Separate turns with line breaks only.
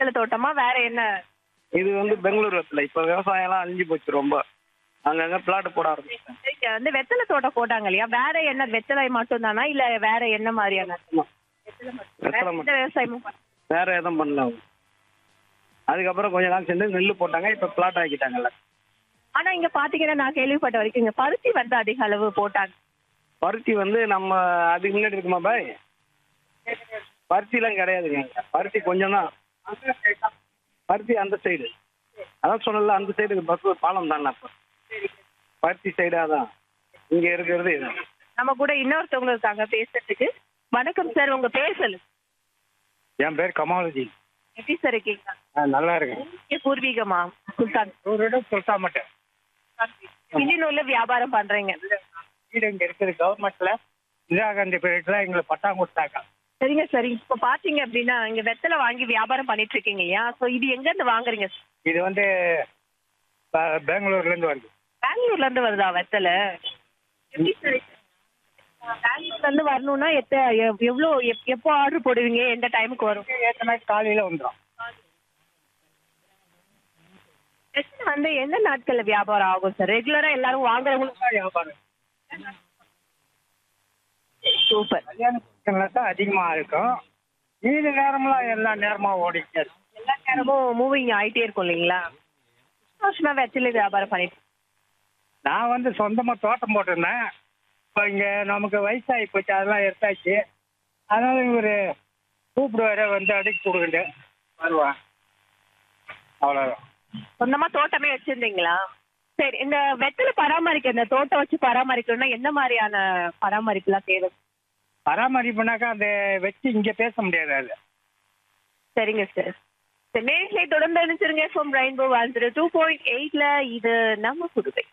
வெத்தலை தோட்டமா வேற என்ன
இது வந்து பெங்களூர் வெத்தலை இப்போ விவசாயம்லாம் அழிஞ்சு போச்சு ரொம்ப அங்கங்க பிளாட் போட ஆரம்பிச்சிட்டாங்க
இங்க வந்து வெத்தலை தோட்டம் போட்டாங்க இல்லையா வேற என்ன வெத்தலை மட்டும் தானா இல்ல வேற என்ன மாதிரியான வெத்தலை மட்டும். வேற
வெத்தலை
எந்த விவசாயமும் பண்ண-
வேற எதுவும் பண்ணல அவங்க அதுக்கப்புறம் கொஞ்ச நாள் சென்று நெல் போட்டாங்க இப்போ பிளாட் ஆக்கிட்டாங்கல்ல
ஆனா இங்க பாத்தீங்கன்னா நான் கேள்விப்பட்ட வரைக்கும் இங்க பருத்தி வந்து அதிக அளவு போட்டாங்க
பருத்தி வந்து நம்ம அதுக்கு முன்னாடி இருக்குமா பாய் பருத்திலாம் கிடையாதுங்க இங்க. பருத்தி கொஞ்சம் தான் பருத்தி அந்த சைடு அதான் சொன்னல அந்த சைடு பஸ் பாலம் தானே அப்போ பருத்தி சைடு அதான் இங்க இருக்கிறது இது
நம்ம கூட இன்னொருத்தவங்க இருக்காங்க பேசுறதுக்கு வணக்கம் சார் உங்க பேர் சொல்லுங்க
என் பேர் கமாலுஜி
எப்படி சார் இருக்கீங்க
நல்லா இருக்கேன்
இங்க பூர்வீகமா சுல்தான்
ஒரு இடம் சொல்ல மாட்டேன்
வில்லியனூர்ல வியாபாரம் பண்றீங்க
வீடு இங்க இருக்குது கவர்மெண்ட்ல இந்திரா காந்தி பீரியட்ல எங்களுக்கு பட்டா கொடுத்தாங்க
சரிங்க சரி இப்ப பாத்தீங்க அப்படின்னா இங்க வெத்தலை வாங்கி வியாபாரம் பண்ணிட்டு இருக்கீங்க இல்லையா சோ இது எங்க இருந்து வாங்குறீங்க
இது வந்து ப- பெங்களூர்ல இருந்து வருது
பெங்களூர்ல இருந்து வருதா வெத்தலை எப்படி சார் பெங்களூர்ல இருந்து வரணும்னா எத்த எவ்- எவ்வளவு எப்- எப்போ ஆர்டர் போடுவீங்க எந்த டைமுக்கு வரும்
ஏற்கனவே காலையில வந்துடும்
வெத்தலை வந்து எந்த நாட்கள்ல வியாபாரம் ஆகும் சார் ரெகுலரா எல்லாரும் வாங்குறவங்களுக்கு
வியாபாரம்
சூப்பர்
கல்யாண சீசன்ல தான் அதிகமா இருக்கும் மீதி நேரம்லாம் எல்லா நேரமா ஓடிட்டே இருக்கும்
எல்லா நேரமும் மூவிங் ஆயிட்டே இருக்கும் இல்லைங்களா எத்தனை வருஷமா வெத்தலை வியாபாரம் பண்ணிட்டு
நான் வந்து சொந்தமா தோட்டம் போட்டிருந்தேன் இப்போ இங்க நமக்கு வயசாகி போச்சு அதெல்லாம் எடுத்தாச்சு அதனால இவர் கூப்பிடுவாரு வந்து அடிச்சு கொடுக்குண்டு வருவான் அவ்வளோதான்
சொந்தமா தோட்டமே வச்சிருந்தீங்களா சரி இந்த வெத்தலை பராமரிக்க இந்த தோட்டம் வச்சு பராமரிக்கணும்னா என்ன மாதிரியான பராமரிப்புலாம் தேவை
பராமரிப்புனாக்கா அந்த வச்சு இங்க பேச முடியாது அது
சரிங்க சார் சரி நேர்களை தொடர்ந்து அனுப்பிச்சிருங்க from Rainbow one zero two point எயிட்ல இது நம்ம புதுவை